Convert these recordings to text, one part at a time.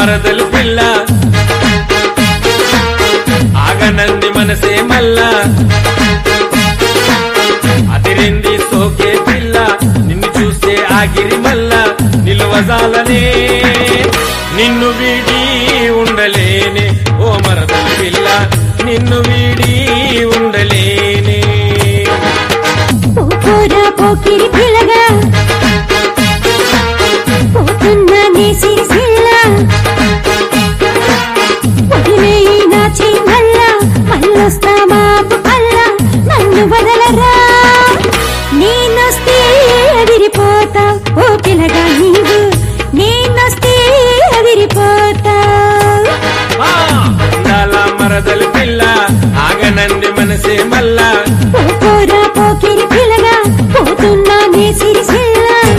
మరదలు పిల్ల ఆగనంది మనసే మల్లా అతిరింది సోకే పిల్ల నిన్ను చూస్తే ఆగిరి మల్ల నిలువజాలనే నిన్ను వీడి ఉండలేనే ఓ మరదలు పిల్ల నిన్ను వీడి ఉండలేనే పోరా పోకిరి పిల్లగా పోతున్నా నీ సిరిసిల్ల వదిలేయి నా చెయ్యల్ల మళ్ళొస్తా మాపు కల్ల నన్ను వదలరా నేనొస్తే అదిరిపోతా ఓ పిల్లగా నీవు నేనొస్తే అదిరిపోతా ఆ, అందాల మరదలు పిల్ల ఆగనంది మనసే మల్లా పోరా పోకిరి పిల్లగా పోతున్నా నీ సిరిసిల్ల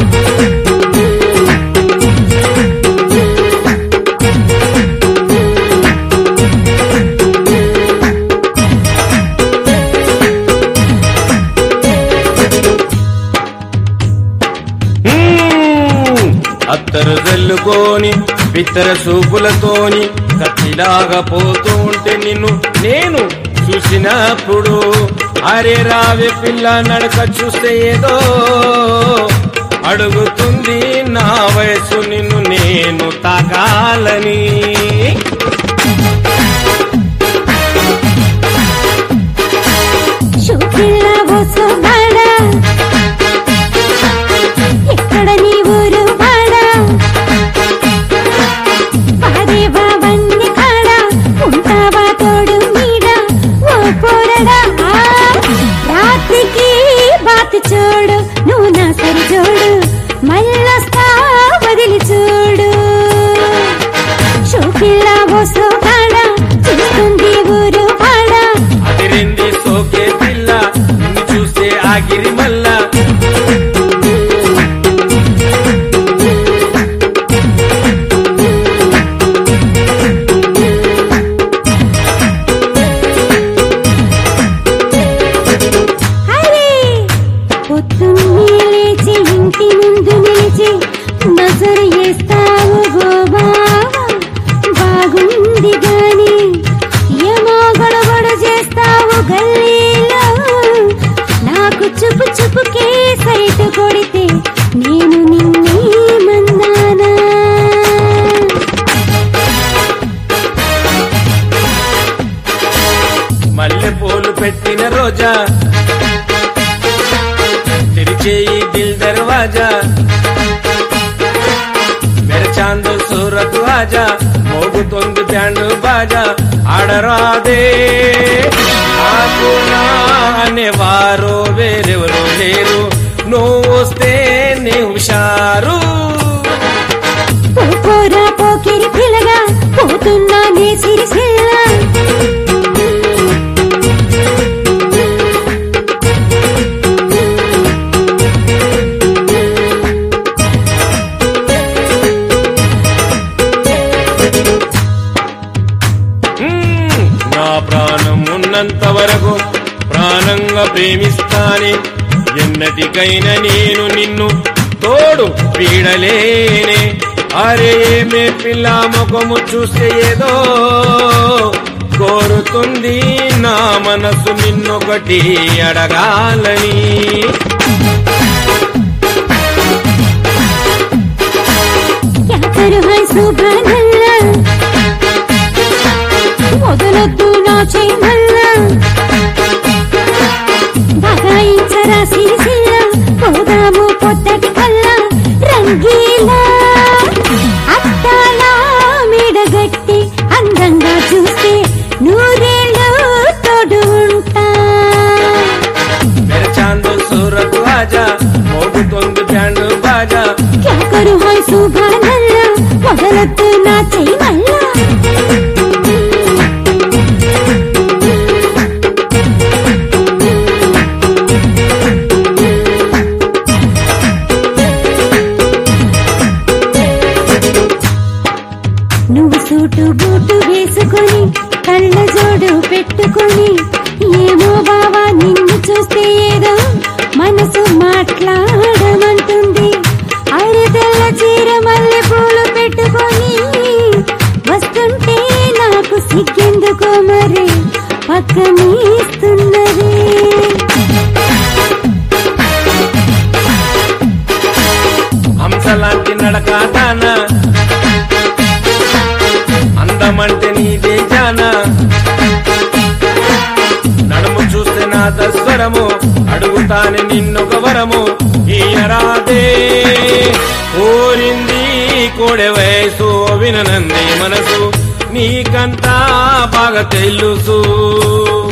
మ్మ్. అత్తరు జల్లుకొని పిత్తర సూపులతోని కత్తిలాగా పోతూ ఉంటే నిన్ను నేను చూసినప్పుడు అరే రావే పిల్ల నడక చూస్తే ఏదో అడుగుతుంది నా వయసు నిన్ను నేను తాకాలని షూపిల్ల వసోగాడా ఎక్కడ నీ ఊరు వాడా పాదేవా వన్ని కాడా ఉంటావా తోడు నీడ ఓ పోరడా రాత్రికి బాత్ చూడు నువ్వు నా సరి చూడు మళ్ళొస్తా వదిలి చూడు షూపిల్ల వసోగాడా చూస్తుంది ఊరు వాడా అదిరింది సోకే పిల్ల నిన్ను చూస్తే ఆగిరి మల్లా హరే పొద్దున్నే లేచి ఇంటి ముందు నిలిచి నజరు వేస్తావు గోబా బాగుంది గాని ఏమో గొడగొడ చేస్తావు గల్లీలో నాకు చుపు చుపుకే సైట్ కొడితే నేను నిన్నే మందానా మల్లె పూలు పెట్టిన రోజా తెరిచేయి దిల్ దర్వాజా మెరచాందు సూరత్ ఆజా మోగుతోంది బ్యాండ్ బాజా ఆడరాదే నాకు నా అనేవారు వేరెవరు లేరు నువ్వు వస్తే నీ హుషారు పోరా పోకిరి పిల్లగా పోతున్నా నీ సిరిసిల్ల మ్మ్. నా ప్రాణం ఉన్నంత వరకు ప్రాణంగా ప్రేమిస్తానే ఎన్నటికైనా నేను నిన్ను తోడు పీడలేనే అరే మే పిల్ల ముఖము చూస్తే ఏదో కోరుతుంది నా మనసు నిన్నొకటి అడగాలని యాకరు హై సుభానల్ల వదలొద్దు నా చెయ్యల్ల బగాయించరా సిరిసిల్ల పోదాము పొద్దటి కల్లా రంగీలా అట్టాలా మీడగట్టి అందంగా చూస్తే నూరేళ్ళు తోడు ఉంటా మెరచాందు సూరత్ ఆజా మోగుతోంది బ్యాండ్ బాజా क्या करूं हाय सुबह नल्ला వదలొద్దు నా చెయ్యి మళ్ళా నువ్వు సూటు బూటు వేసుకొని కళ్ళ జోడు పెట్టుకొని ఏమో బావా నిన్ను చూస్తే ఏదో మనసు మాట్లాడమంటుంది అరే తెల్ల చీర మల్లె పూలు పెట్టుకొని సిగ్గెందుకో మరి పక్కనీస్తున్నది హంసలాంటి నడకాటాన అందమంటే నీదే జాన నడుము చూస్తే నా దస్వరము అడుగుతానే నిన్నొక వరము ఈయరాదే కోరింది కోడె వయసు విననంది మనసు నీకంతా బాగా తెలుసు